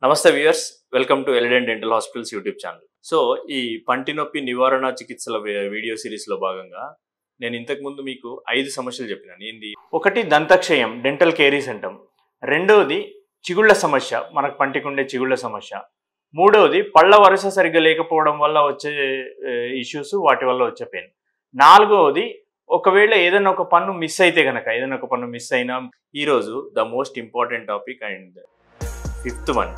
నమస్తే viewers welcome to Elident dental hospitals YouTube channel so ఈ పంటి నొప్పి నివారణ చికిత్సల వే- వీడియో సిరీస్ లో భాగంగా నేను ఇంతకు ముందు మీకు ఐదు సమస్యలు చెప్పినాను ఏంది ఒకటి దంతక్షయం డెంటల్ కేరీస్ అంటాం రెండవది చిగుళ్ళ సమస్య మనకు పంటికుండే చిగుళ్ళ సమస్య మూడవది పళ్ళ వరుస సరిగ్గా లేకపోవడం వల్ల వచ్చే ఇష్యూస్ వాటి వల్ల వచ్చే పెయిన్ నాలుగవది ఒకవేళ ఏదైనా ఒక పన్ను మిస్ అయితే గనక ఏదైనా ఒక పన్ను మిస్ అయినా ఈరోజు the most important topic and fifth one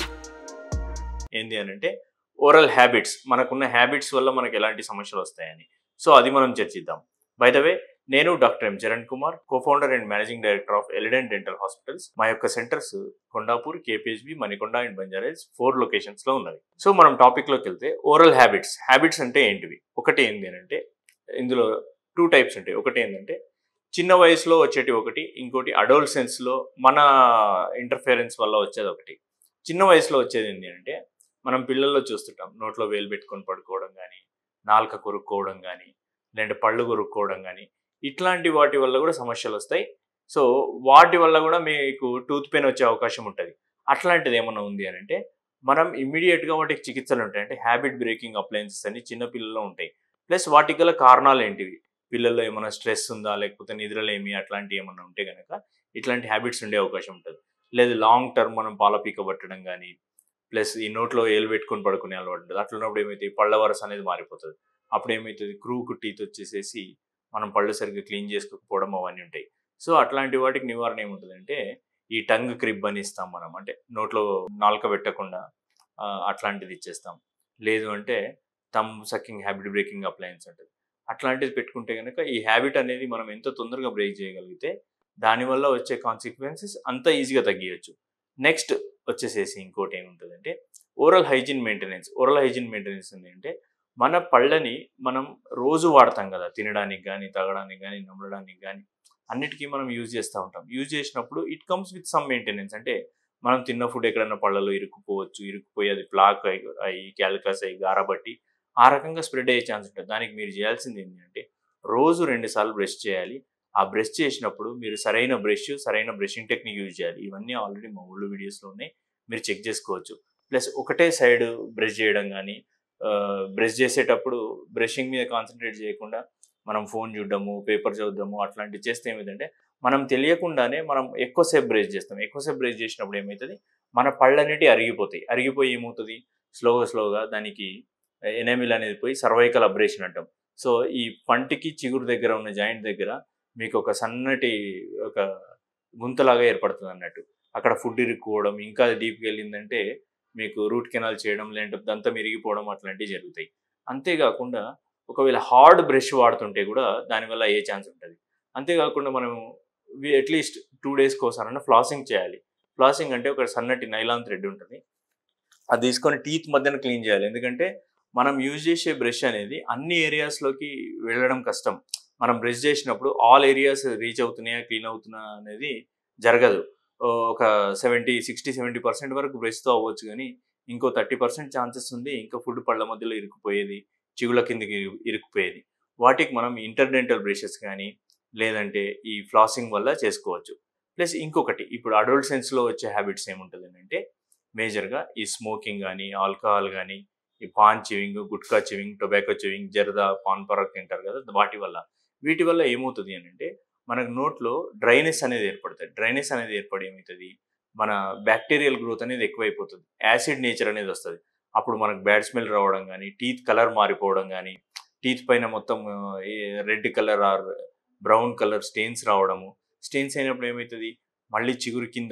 ఏంది అని అంటే ఓరల్ హ్యాబిట్స్ మనకున్న హ్యాబిట్స్ వల్ల మనకు ఎలాంటి సమస్యలు వస్తాయని సో అది మనం చర్చిద్దాం బై ద వే నేను doctor M Charan Kumar cofounder and managing director of Elident dental hospitals మా యొక్క centres Kondapur KPHB Manikonda and Banjaras four locations లో ఉన్నవి సో మనం టాపిక్ లోకి వెళ్తే ఓరల్ హ్యాబిట్స్ హ్యాబిట్స్ అంటే ఏంటివి ఒకటి ఏంటి అని అంటే ఇందులో టూ టైప్స్ ఉంటాయి ఒకటి ఏంటంటే చిన్న వయసులో వచ్చేటి ఒకటి ఇంకోటి అడోల్సెన్స్ లో మన ఇంటర్ఫియరెన్స్ వల్ల వచ్చేది ఒకటి చిన్న వయసులో వచ్చేది ఏంటి అంటే మనం పిల్లల్లో చూస్తుంటాం నోట్లో వేలు పెట్టుకొని పడుకోవడం కానీ నాలుక కొరుక్కోవడం కానీ లేదంటే పళ్ళు కొరుక్కోవడం కానీ ఇట్లాంటి వాటి వల్ల కూడా సమస్యలు వస్తాయి సో వాటి వల్ల కూడా మీకు టూత్ పెయిన్ వచ్చే అవకాశం ఉంటుంది అట్లాంటిది ఏమైనా ఉంది అని అంటే మనం ఇమ్మీడియట్గా వాటికి చికిత్సలు ఉంటాయి అంటే హ్యాబిట్ బ్రేకింగ్ అప్లయన్సెస్ అని చిన్న పిల్లల్లో ఉంటాయి ప్లస్ వాటికి గల కారణాలు ఏంటివి పిల్లల్లో ఏమైనా స్ట్రెస్ ఉందా లేకపోతే నిద్రలేమి అట్లాంటివి ఏమైనా ఉంటే కనుక ఇట్లాంటి హ్యాబిట్స్ ఉండే అవకాశం ఉంటుంది లేదు లాంగ్ టర్మ్ మనం పాల పీక పట్టడం కానీ ప్లస్ ఈ నోట్లో ఏలు పెట్టుకొని పడుకునే అలవాటు ఉంటుంది అట్లా ఉన్నప్పుడు ఏమైతే పళ్ళ వరస అనేది మారిపోతుంది అప్పుడు ఏమవుతుంది క్రూకు టీత్ వచ్చేసేసి మనం పళ్ళు సరిగ్గా క్లీన్ చేసుకోకపోవడం అవన్నీ ఉంటాయి సో అట్లాంటి వాటికి నివారణ ఏముంటుందంటే ఈ టంగ్ క్రిబ్ అని ఇస్తాం మనం అంటే నోట్లో నాలుక పెట్టకుండా ఆ, అట్లాంటిది ఇచ్చేస్తాం లేదు అంటే తమ్ సక్కింగ్ హ్యాబిట్ బ్రేకింగ్ అప్లయన్స్ ఉంటుంది అట్లాంటిది పెట్టుకుంటే కనుక ఈ హ్యాబిట్ అనేది మనం ఎంత తొందరగా బ్రేక్ చేయగలిగితే దానివల్ల వచ్చే కాన్సిక్వెన్సెస్ అంత ఈజీగా తగ్గియచ్చు నెక్స్ట్ వచ్చేసేసి ఇంకోటి ఏముంటుందంటే oral hygiene maintenance oral hygiene maintenance ఏంటంటే మన పళ్ళని మనం రోజు వాడతాం కదా తినడానికి కానీ తాగడానికి కానీ నమ్మడానికి కానీ అన్నిటికీ మనం యూజ్ చేస్తూ ఉంటాం యూజ్ చేసినప్పుడు it comes with some maintenance అంటే మనం తిన్న ఫుడ్ ఎక్కడైనా పళ్ళలో ఇరుక్కుపోవచ్చు ఇరుక్కుపోయి అది ప్లాక్ అయ్యి అయ్యి క్యాలికస్ అయ్యి గారబట్టి ఆ రకంగా స్ప్రెడ్ అయ్యే ఛాన్స్ ఉంటుంది దానికి మీరు చేయాల్సింది ఏంటంటే రోజు రెండు సార్లు బ్రష్ చేయాలి ఆ బ్రష్ చేసినప్పుడు మీరు సరైన బ్రష్ సరైన బ్రషింగ్ టెక్నిక్ యూజ్ చేయాలి ఇవన్నీ ఆల్రెడీ మా ఓల్డ్ వీడియోస్లో ఉన్నాయి మీరు చెక్ చేసుకోవచ్చు ప్లస్ ఒకటే సైడ్ బ్రష్ చేయడం కానీ బ్రష్ చేసేటప్పుడు బ్రషింగ్ మీద కాన్సన్ట్రేట్ చేయకుండా మనం ఫోన్ చూడడము పేపర్ చదవడము అట్లాంటివి చేస్తే ఏమైందంటే మనం తెలియకుండానే మనం ఎక్కువసేపు బ్రష్ చేస్తాం ఎక్కువసేపు బ్రష్ చేసినప్పుడు ఏమవుతుంది మన పళ్ళు అనేటివి అరిగిపోతాయి అరిగిపోయి ఏమవుతుంది స్లోగా స్లోగా దానికి ఎనమిల్ అనేది పోయి సర్వైకల్ అబ్రేషన్ అంటాం సో ఈ పంటికి చిగురు దగ్గర ఉన్న జాయింట్ దగ్గర మీకు ఒక సన్నటి ఒక గుంతలాగా ఏర్పడుతుంది అన్నట్టు అక్కడ ఫుడ్ ఇరుక్కోవడం ఇంకా డీప్కి వెళ్ళిందంటే మీకు రూట్ కెనాల్ చేయడం లేదంటే దంతం ఇరిగిపోవడం అట్లాంటివి జరుగుతాయి అంతేకాకుండా ఒకవేళ హార్డ్ బ్రష్ వాడుతుంటే కూడా దానివల్ల ఏ ఛాన్స్ ఉంటుంది అంతేకాకుండా మనం అట్లీస్ట్ టూ డేస్కి ఒకసారన్నా ఫ్లాసింగ్ చేయాలి ఫ్లాసింగ్ అంటే ఒక సన్నటి నైలాన్ థ్రెడ్ ఉంటుంది అది తీసుకొని టీత్ మధ్యన క్లీన్ చేయాలి ఎందుకంటే మనం యూజ్ చేసే బ్రష్ అనేది అన్ని ఏరియాస్లోకి వెళ్ళడం కష్టం మనం బ్రష్ చేసినప్పుడు ఆల్ ఏరియాస్ రీచ్ అవుతున్నాయా క్లీన్ అవుతున్నా అనేది జరగదు ఓ, ఒక సెవెంటీ సిక్స్టీ సెవెంటీ పర్సెంట్ వరకు బ్రష్తో అవ్వచ్చు కానీ ఇంకో థర్టీ పర్సెంట్ ఛాన్సెస్ ఉంది ఇంకా ఫుడ్ పళ్ళ మధ్యలో ఇరుక్కుపోయేది చిగుల కిందికి ఇరు- ఇరుక్కుపోయేది వాటికి మనం ఇంటర్డెంటల్ బ్రషెస్ కానీ లేదంటే ఈ ఫ్లాసింగ్ వల్ల చేసుకోవచ్చు ప్లస్ ఇంకొకటి ఇప్పుడు అడల్ట్ సెన్స్లో వచ్చే హ్యాబిట్స్ ఏముంటుంది అంటే మేజర్గా ఈ స్మోకింగ్ కానీ ఆల్కహాల్ కానీ ఈ paan chewing gutka chewing tobacco chewing zarda Pan Parag తింటారు కదా వాటి వల్ల వీటి వల్ల ఏమవుతుంది అని అంటే మనకు నోట్లో డ్రైనెస్ అనేది ఏర్పడుతుంది డ్రైనెస్ అనేది ఏర్పడి ఏమవుతుంది మన బ్యాక్టీరియల్ గ్రోత్ అనేది ఎక్కువైపోతుంది యాసిడ్ నేచర్ అనేది వస్తుంది అప్పుడు మనకు బ్యాడ్ స్మెల్ రావడం కానీ టీత్ కలర్ మారిపోవడం కానీ టీత్ పైన మొత్తం red colour or brown colour stains రావడము స్టెయిన్స్ అయినప్పుడు ఏమవుతుంది మళ్ళీ చిగురు కింద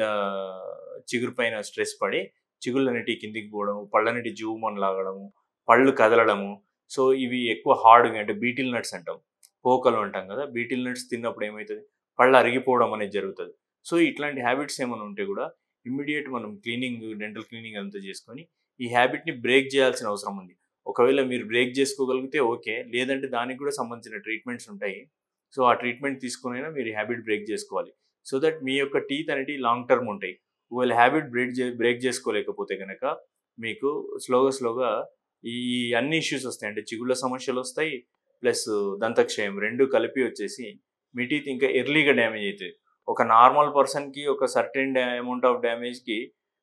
చిగురు పైన స్ట్రెస్ పడి చిగుళ్ళు అనేటివి కిందికి పోవడము పళ్ళనేటి జూమన్ లాగడము పళ్ళు కదలడము సో ఇవి ఎక్కువ హార్డ్గా అంటే బీటిల్ నట్స్ అంటాం పోకలు అంటాం కదా బీటిల్ నట్స్ తిన్నప్పుడు ఏమవుతుంది పళ్ళు అరిగిపోవడం అనేది జరుగుతుంది సో ఇట్లాంటి హ్యాబిట్స్ ఏమైనా ఉంటే కూడా ఇమ్మీడియట్ మనం క్లీనింగ్ డెంటల్ క్లీనింగ్ అంతా చేసుకొని ఈ హ్యాబిట్ని బ్రేక్ చేయాల్సిన అవసరం ఉంది ఒకవేళ మీరు బ్రేక్ చేసుకోగలిగితే ఓకే లేదంటే దానికి కూడా సంబంధించిన ట్రీట్మెంట్స్ ఉంటాయి సో ఆ ట్రీట్మెంట్ తీసుకునైనా మీరు హ్యాబిట్ బ్రేక్ చేసుకోవాలి సో దట్ మీ యొక్క టీత్ అనేవి లాంగ్ టర్మ్ ఉంటాయి ఒకవేళ హ్యాబిట్ బ్రేక్ చే బ్రేక్ చేసుకోలేకపోతే కనుక మీకు స్లోగా స్లోగా ఈ అన్ని ఇష్యూస్ వస్తాయి అంటే చిగుళ్ళ సమస్యలు వస్తాయి ప్లస్ దంతక్షయం రెండు కలిపి వచ్చేసి మీ టీత్ ఇంకా ఎర్లీగా డ్యామేజ్ అవుతుంది ఒక నార్మల్ పర్సన్కి ఒక సర్టెన్ అమౌంట్ ఆఫ్ డ్యామేజ్కి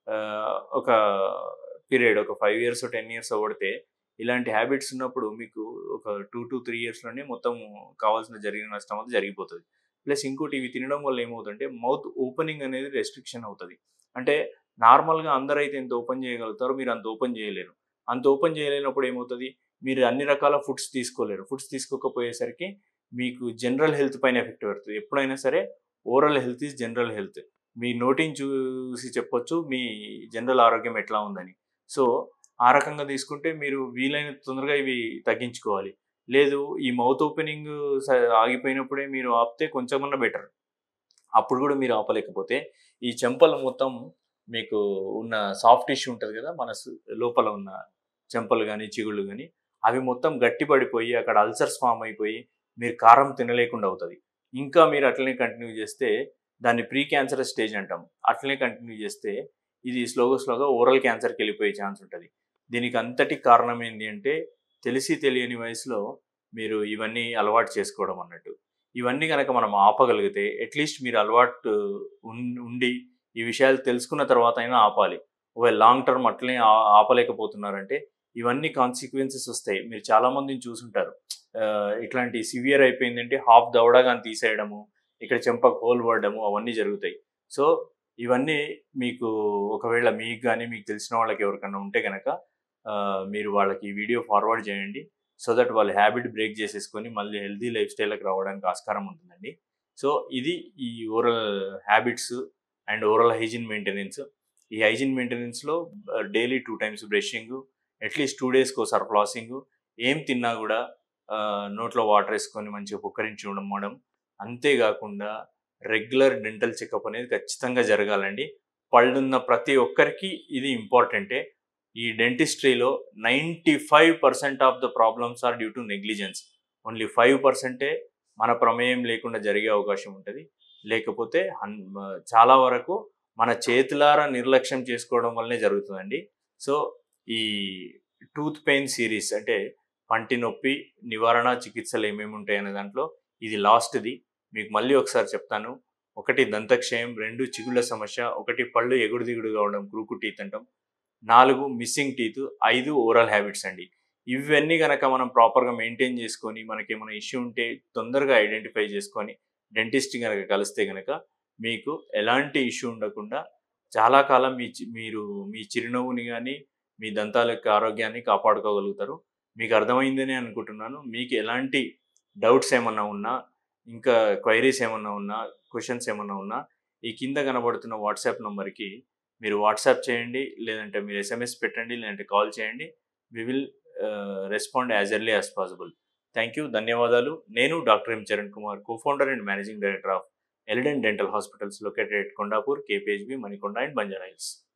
ఆ, ఒక పీరియడ్ ఒక ఫైవ్ ఇయర్స్ టెన్ ఇయర్స్ పడితే ఇలాంటి హ్యాబిట్స్ ఉన్నప్పుడు మీకు ఒక టూ టు త్రీ ఇయర్స్లోనే మొత్తం కావాల్సిన జరిగిన నష్టం అంతా జరిగిపోతుంది ప్లస్ ఇంకోటి ఇవి తినడం వల్ల ఏమవుతుందంటే మౌత్ ఓపెనింగ్ అనేది రెస్ట్రిక్షన్ అవుతుంది అంటే నార్మల్గా అందరైతే ఎంత ఓపెన్ చేయగలుగుతారో మీరు అంత ఓపెన్ చేయలేరు అంత ఓపెన్ చేయలేనప్పుడు ఏమవుతుంది మీరు అన్ని రకాల ఫుడ్స్ తీసుకోలేరు ఫుడ్స్ తీసుకోకపోయేసరికి మీకు జనరల్ హెల్త్ పైన ఎఫెక్ట్ పడుతుంది ఎప్పుడైనా సరే oral health is general health మీ నోటిని చూసి చెప్పొచ్చు మీ జనరల్ ఆరోగ్యం ఎట్లా ఉందని సో ఆ రకంగా తీసుకుంటే మీరు వీలైన తొందరగా ఇవి తగ్గించుకోవాలి లేదు ఈ మౌత్ ఓపెనింగ్ ఆగిపోయినప్పుడే మీరు ఆపితే కొంచెమన్నా బెటర్ అప్పుడు కూడా మీరు ఆపలేకపోతే ఈ చెంపలు మొత్తం మీకు ఉన్న సాఫ్ట్ టిష్యూ ఉంటుంది కదా మన సు- లోపల ఉన్న చెంపలు కానీ చిగుళ్ళు కానీ అవి మొత్తం గట్టి పడిపోయి అక్కడ అల్సర్స్ ఫామ్ అయిపోయి మీరు కారం తినలేకుండా అవుతుంది ఇంకా మీరు అట్లనే కంటిన్యూ చేస్తే దాన్ని ప్రీ క్యాన్సర్ స్టేజ్ అంటాం అట్లనే కంటిన్యూ చేస్తే ఇది స్లోగా స్లోగా ఓరల్ క్యాన్సర్కి వెళ్ళిపోయే ఛాన్స్ ఉంటుంది దీనికి అంతటి కారణం ఏంటి అంటే తెలిసి తెలియని వయసులో మీరు ఇవన్నీ అలవాటు చేసుకోవడం అన్నట్టు ఇవన్నీ కనుక మనం ఆపగలిగితే అట్లీస్ట్ మీరు అలవాటు ఉన్- ఉండి ఈ విషయాలు తెలుసుకున్న తర్వాత అయినా ఆపాలి ఒకవేళ లాంగ్ టర్మ్ అట్లనే ఆ- ఆపలేకపోతున్నారంటే ఇవన్నీ కాన్సిక్వెన్సెస్ వస్తాయి మీరు చాలా మందిని చూసుంటారు ఆ, ఇట్లాంటి సివియర్ అయిపోయిందంటే హాఫ్ దవడా కానీ తీసేయడము ఇక్కడ చెంపకు హోల్ పడడము అవన్నీ జరుగుతాయి సో ఇవన్నీ మీకు ఒకవేళ మీకు కానీ మీకు తెలిసిన వాళ్ళకి ఎవరికైనా ఉంటే కనుక ఆ, మీరు వాళ్ళకి ఈ వీడియో ఫార్వర్డ్ చేయండి సో దట్ వాళ్ళు హ్యాబిట్ బ్రేక్ చేసేసుకొని మళ్ళీ హెల్దీ లైఫ్ స్టైల్కి రావడానికి ఆస్కారం ఉంటుందండి సో ఇది ఈ oral habits and oral hygiene maintenance ఈ హైజీన్ మెయింటెనెన్స్లో daily two times brushing at least two డేస్కి ఒకసారి ఫ్లాసింగ్ ఏం తిన్నా కూడా ఆ, నోట్లో వాటర్ వేసుకొని మంచిగా పుక్కరించి ఉండడం అంతేకాకుండా రెగ్యులర్ డెంటల్ చెకప్ అనేది ఖచ్చితంగా జరగాలండి పళ్ళున్న ప్రతి ఒక్కరికి ఇది ఇంపార్టెంటే ఈ డెంటిస్ట్రీలో ninety five percent of the problems are due to negligence only five పర్సెంటే మన ప్రమేయం లేకుండా జరిగే అవకాశం ఉంటుంది లేకపోతే హన్ చాలా వరకు మన చేతులారా నిర్లక్ష్యం చేసుకోవడం వల్లనే జరుగుతుందండి సో ఈ టూత్ పెయిన్ సిరీస్ అంటే పంటి నొప్పి నివారణ చికిత్సలు ఏమేమి ఉంటాయి అనే దాంట్లో ఇది లాస్ట్ది మీకు మళ్ళీ ఒకసారి చెప్తాను ఒకటి దంతక్షయం రెండు చిగుళ్ళ సమస్య ఒకటి పళ్ళు ఎగుడు దిగుడుగా ఉండడం క్రూకు టీత్ అంటాం నాలుగు మిస్సింగ్ టీత్ ఐదు ఓరల్ హ్యాబిట్స్ అండి ఇవన్నీ కనుక మనం ప్రాపర్గా మెయింటైన్ చేసుకొని మనకి ఏమైనా ఇష్యూ ఉంటే తొందరగా ఐడెంటిఫై చేసుకొని డెంటిస్ట్ కనుక కలిస్తే కనుక మీకు ఎలాంటి ఇష్యూ ఉండకుండా చాలా కాలం మీ చి- మీరు మీ చిరునవ్వుని కానీ మీ దంతాల యొక్క ఆరోగ్యాన్ని కాపాడుకోగలుగుతారు మీకు అర్థమైందని అనుకుంటున్నాను మీకు ఎలాంటి డౌట్స్ ఏమన్నా ఉన్నా ఇంకా క్వైరీస్ ఏమన్నా ఉన్నా క్వశ్చన్స్ ఏమన్నా ఉన్నా ఈ కింద కనబడుతున్న వాట్సాప్ నంబర్కి మీరు వాట్సాప్ చేయండి లేదంటే మీరు ఎస్ఎంఎస్ పెట్టండి లేదంటే కాల్ చేయండి we will respond as early as possible thank you ధన్యవాదాలు నేను doctor M Charan Kumar co founder and managing director of Elident dental hospitals located Kondapur KPHB Manikonda and Banjara hills